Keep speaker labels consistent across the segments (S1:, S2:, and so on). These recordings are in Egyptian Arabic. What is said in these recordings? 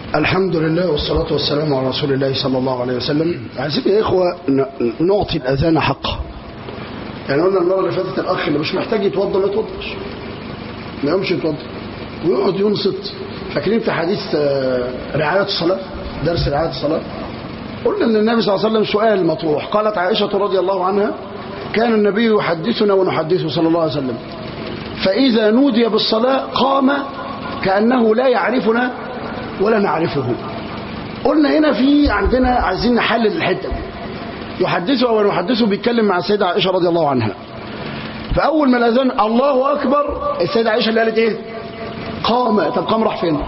S1: الحمد لله والصلاة والسلام على رسول الله صلى الله عليه وسلم عايزين يا إخوة ن- نعطي الأذان حقه يعني قلنا المرة اللي فاتت الأخ اللي مش محتاج يتوضى ما يتوضاش ما يقومش يتوضى ويقعد ينصت فاكرين في حديث آه، رعاية الصلاة درس رعاية الصلاة قلنا ان النبي صلى الله عليه وسلم سؤال مطروح قالت عائشة رضي الله عنها كان النبي يحدثنا ونحدثه صلى الله عليه وسلم فإذا نودي بالصلاة قام كأنه لا يعرفنا ولا نعرفه قلنا هنا في عندنا عايزين نحلل الحتة دي يحدثه ونحدثه بيتكلم مع السيدة عائشة رضي الله عنها فأول ما الأذان الله أكبر السيدة عائشة اللي قالت إيه قام طب قام راح فين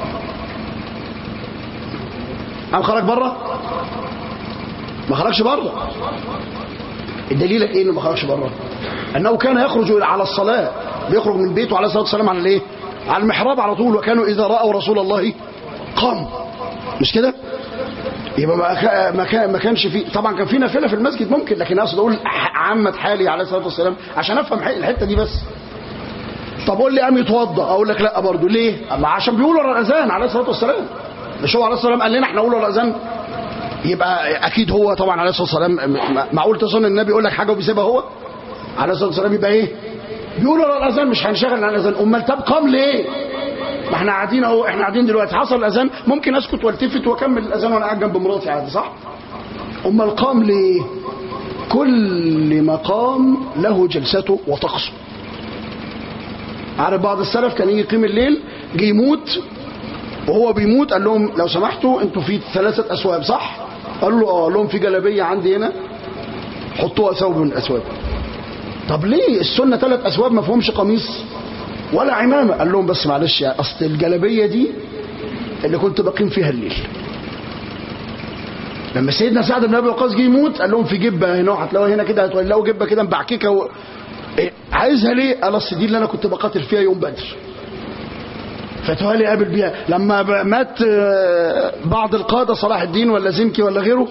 S1: قام خرج بره ما خرجش بره الدليل ايه انه ما خرجش بره انه كان يخرج على الصلاه بيخرج من بيته عليه الصلاه والسلام على الايه على المحراب على طول وكانوا اذا راوا رسول الله قاموا مش كده يبقى ما كا- ما كا- ما كانش في طبعا كان في نافله في المسجد ممكن لكن اقصد اقول ح- عامه حالي عليه الصلاه والسلام عشان افهم ح- الحته دي بس طب قول لي قام يتوضا اقول لك لا برضه ليه ما عشان بيقولوا ورا الاذان عليه الصلاه والسلام مش هو عليه الصلاه والسلام قال لنا احنا نقول ورا الاذان يبقى اكيد هو طبعا عليه الصلاه والسلام م- م- معقول تظن النبي يقول لك حاجه وبيسيبها هو عليه الصلاه والسلام يبقى ايه بيقول ورا الاذان مش هنشغل عن الاذان امال طب قام ليه ما احنا قاعدين اهو احنا قاعدين دلوقتي حصل الاذان ممكن اسكت والتفت واكمل الاذان وانا قاعد جنب مراتي عادي صح امال قام ليه كل مقام له جلسته وطقسه عارف بعض السلف كان يجي يقيم الليل جه يموت وهو بيموت قال لهم لو سمحتوا انتوا في ثلاثة أسواب صح؟ قالوا له اه قال لهم في جلابية عندي هنا حطوها ثوب من الأسواب طب ليه السنة ثلاث أسواب ما فيهمش قميص ولا عمامة قال لهم بس معلش يا أصل الجلابية دي اللي كنت بقيم فيها الليل لما سيدنا سعد بن ابي وقاص جه يموت قال لهم في جبه هنا هتلاقوها هنا كده هتلاقوا جبه كده مبعككه و... إيه عايزها ليه؟ قال اصل دي اللي انا كنت بقاتل فيها يوم بدر فتوالي قابل بيها لما ب- مات آه، بعض القادة صلاح الدين ولا زنكي ولا غيره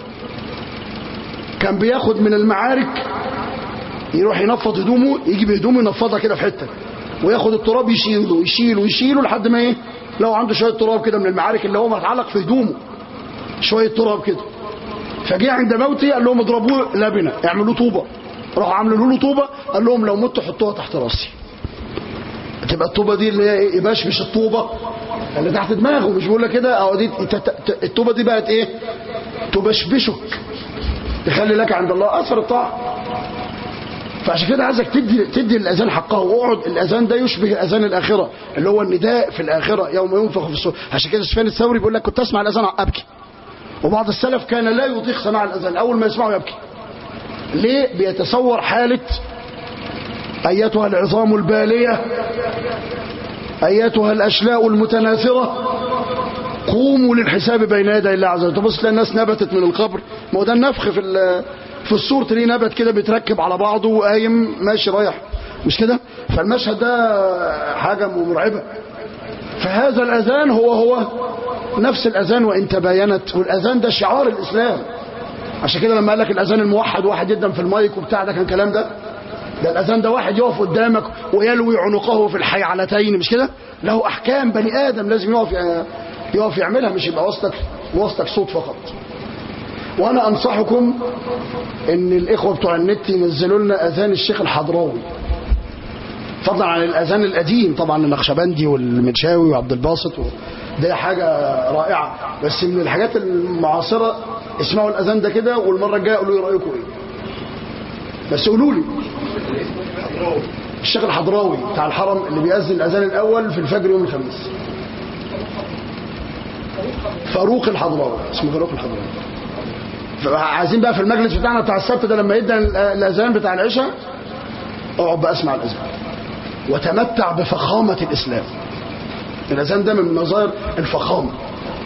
S1: كان بياخد من المعارك يروح ينفض هدومه يجي بهدومه ينفضها كده في حتة وياخد التراب يشيله يشيله يشيله لحد ما ايه لو عنده شوية تراب كده من المعارك اللي هو متعلق في هدومه شوية تراب كده فجه عند موته قال لهم اضربوه لبنة اعملوا طوبة راحوا عملوا له طوبة قال لهم لو مت حطوها تحت راسي تبقى الطوبة دي اللي هي ايه يباشبش الطوبة اللي تحت دماغه مش بيقول لك كده اهو دي ت- ت- ت- الطوبة دي بقت ايه تبشبشك تخلي لك عند الله اثر الطاعة فعشان كده عايزك تدي تدي الاذان حقه واقعد الاذان ده يشبه اذان الاخره اللي هو النداء في الاخره يوم ينفخ في الصور عشان كده سفيان الثوري بيقول لك كنت اسمع الاذان ابكي وبعض السلف كان لا يطيق سماع الاذان اول ما يسمعه يبكي ليه بيتصور حاله ايتها العظام الباليه ايتها الاشلاء المتناثره قوموا للحساب بين يدي الله عز وجل تبص تلاقي الناس نبتت من القبر ما هو ده النفخ في ال- في الصور تلاقيه نبت كده بيتركب على بعضه وقايم ماشي رايح مش كده فالمشهد ده حاجه مرعبه فهذا الاذان هو هو نفس الاذان وان تباينت والاذان ده شعار الاسلام عشان كده لما قال لك الاذان الموحد واحد جدا في المايك وبتاع ده كان كلام ده ده الاذان ده واحد يقف قدامك ويلوي عنقه في الحيعلتين مش كده له احكام بني ادم لازم يقف يقف يعملها مش يبقى وسطك وسطك صوت فقط وانا انصحكم ان الاخوه بتوع النت ينزلوا لنا اذان الشيخ الحضراوي فضلا عن الاذان القديم طبعا النقشبندي والمنشاوي وعبد الباسط و... ده حاجه رائعه بس من الحاجات المعاصره اسمعوا الاذان ده كده والمره الجايه قولوا لي رايكم ايه بس قولوا لي الشيخ الحضراوي بتاع الحرم اللي بيأذن الأذان الأول في الفجر يوم الخميس فاروق الحضراوي اسمه فاروق الحضراوي عايزين بقى في المجلس بتاعنا بتاع السبت ده لما يدى الأذان بتاع العشاء اقعد بقى اسمع الأذان وتمتع بفخامة الإسلام الأذان ده من مظاهر الفخامة